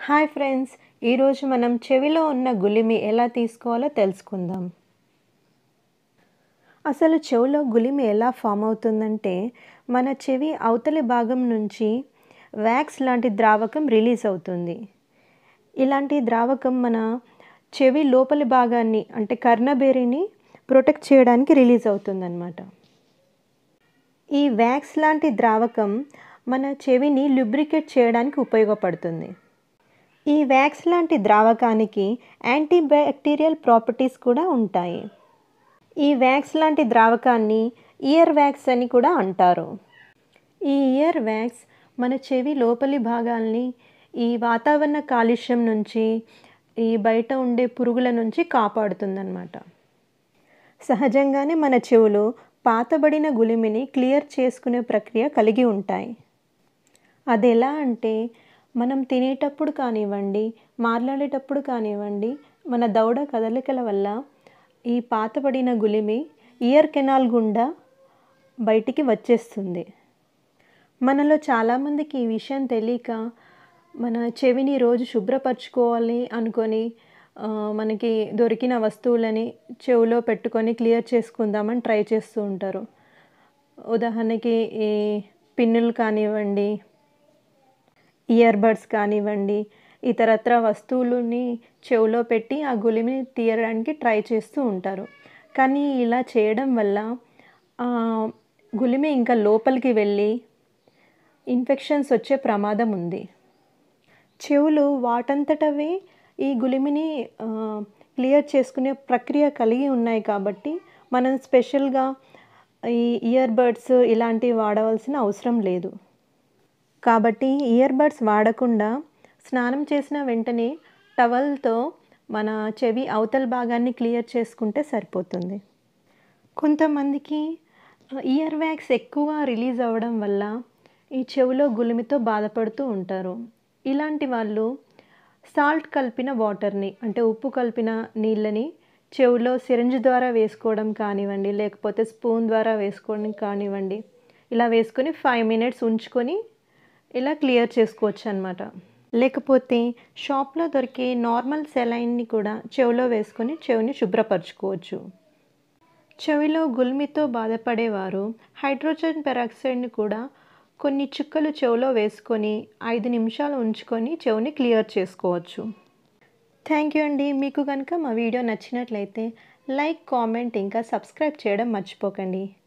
hi friends ఈరోజు మనం చెవిలో ఉన్న గులిమి ఎలా తీసుకోవాలో తెలుసుకుందాం అసలు చెవిలో గులిమి ఎలా ఫామ్ అవుతుందంటే మన చెవి అవతలి భాగం నుంచి వ్యాక్స్ లాంటి ద్రావకం రిలీజ్ అవుతుంది ఇలాంటి ద్రావకం మన చెవి లోపలి భాగాన్ని అంటే కర్ణబేరిని ప్రొటెక్ట్ చేయడానికి రిలీజ్ అవుతుందన్నమాట ఈ వ్యాక్స్ లాంటి ద్రావకం మన చెవిని లుబ్రికేట్ చేయడానికి ఉపయోగపడుతుంది ఈ వ్యాక్స్ లాంటి ద్రావకానికి యాంటీబ్యాక్టీరియల్ ప్రాపర్టీస్ కూడా ఉంటాయి ఈ వ్యాక్స్ లాంటి ద్రావకాన్ని ఇయర్ వ్యాక్స్ అని కూడా అంటారు ఈ ఇయర్ వ్యాక్స్ మన చెవి లోపలి భాగాల్ని ఈ వాతావరణ కాలుష్యం నుంచి ఈ బయట ఉండే పురుగుల నుంచి కాపాడుతుందన్నమాట సహజంగానే మన చెవులు పాతబడిన గులిమిని క్లియర్ చేసుకునే ప్రక్రియ కలిగి ఉంటాయి అది ఎలా అంటే మనం తినేటప్పుడు కానివ్వండి మాట్లాడేటప్పుడు కానివ్వండి మన దౌడ కదలికల వల్ల ఈ పాతబడిన గులిమి ఇయర్ కెనాల్ గుండా బయటికి వచ్చేస్తుంది మనలో చాలామందికి ఈ విషయం తెలియక మన చెవిని రోజు శుభ్రపరచుకోవాలి అనుకొని మనకి దొరికిన వస్తువులని చెవిలో పెట్టుకొని క్లియర్ చేసుకుందామని ట్రై చేస్తూ ఉంటారు ఉదాహరణకి ఈ పిన్నులు కానివ్వండి ఇయర్ బడ్స్ కానివ్వండి ఇతరత్ర వస్తువులని చెవిలో పెట్టి ఆ గులిమిని తీయడానికి ట్రై చేస్తూ ఉంటారు కానీ ఇలా చేయడం వల్ల గులిమి ఇంకా లోపలికి వెళ్ళి ఇన్ఫెక్షన్స్ వచ్చే ప్రమాదం ఉంది చెవులు వాటంతటవే ఈ గులిమిని క్లియర్ చేసుకునే ప్రక్రియ కలిగి ఉన్నాయి కాబట్టి మనం స్పెషల్గా ఈ ఇయర్ బడ్స్ ఇలాంటివి వాడవలసిన అవసరం లేదు కాబట్టి ఇయర్ బడ్స్ వాడకుండా స్నానం చేసిన వెంటనే టవల్తో మన చెవి అవతల భాగాన్ని క్లియర్ చేసుకుంటే సరిపోతుంది కొంతమందికి ఇయర్ వ్యాక్స్ ఎక్కువ రిలీజ్ అవ్వడం వల్ల ఈ చెవిలో గులిమితో బాధపడుతూ ఉంటారు ఇలాంటి వాళ్ళు సాల్ట్ కలిపిన వాటర్ని అంటే ఉప్పు కలిపిన నీళ్ళని చెవిలో సిరంజ్ ద్వారా వేసుకోవడం కానివ్వండి లేకపోతే స్పూన్ ద్వారా వేసుకోవడం కానివ్వండి ఇలా వేసుకొని ఫైవ్ మినిట్స్ ఉంచుకొని ఇలా క్లియర్ చేసుకోవచ్చు అనమాట లేకపోతే షాప్లో దొరికే నార్మల్ సెలైన్ని కూడా చెవిలో వేసుకొని చెవిని శుభ్రపరచుకోవచ్చు చెవిలో గుల్మితో బాధపడేవారు హైడ్రోజన్ పెరాక్సైడ్ని కూడా కొన్ని చుక్కలు చెవిలో వేసుకొని ఐదు నిమిషాలు ఉంచుకొని చెవిని క్లియర్ చేసుకోవచ్చు థ్యాంక్ యూ అండి మీకు కనుక మా వీడియో నచ్చినట్లయితే లైక్ కామెంట్ ఇంకా సబ్స్క్రైబ్ చేయడం మర్చిపోకండి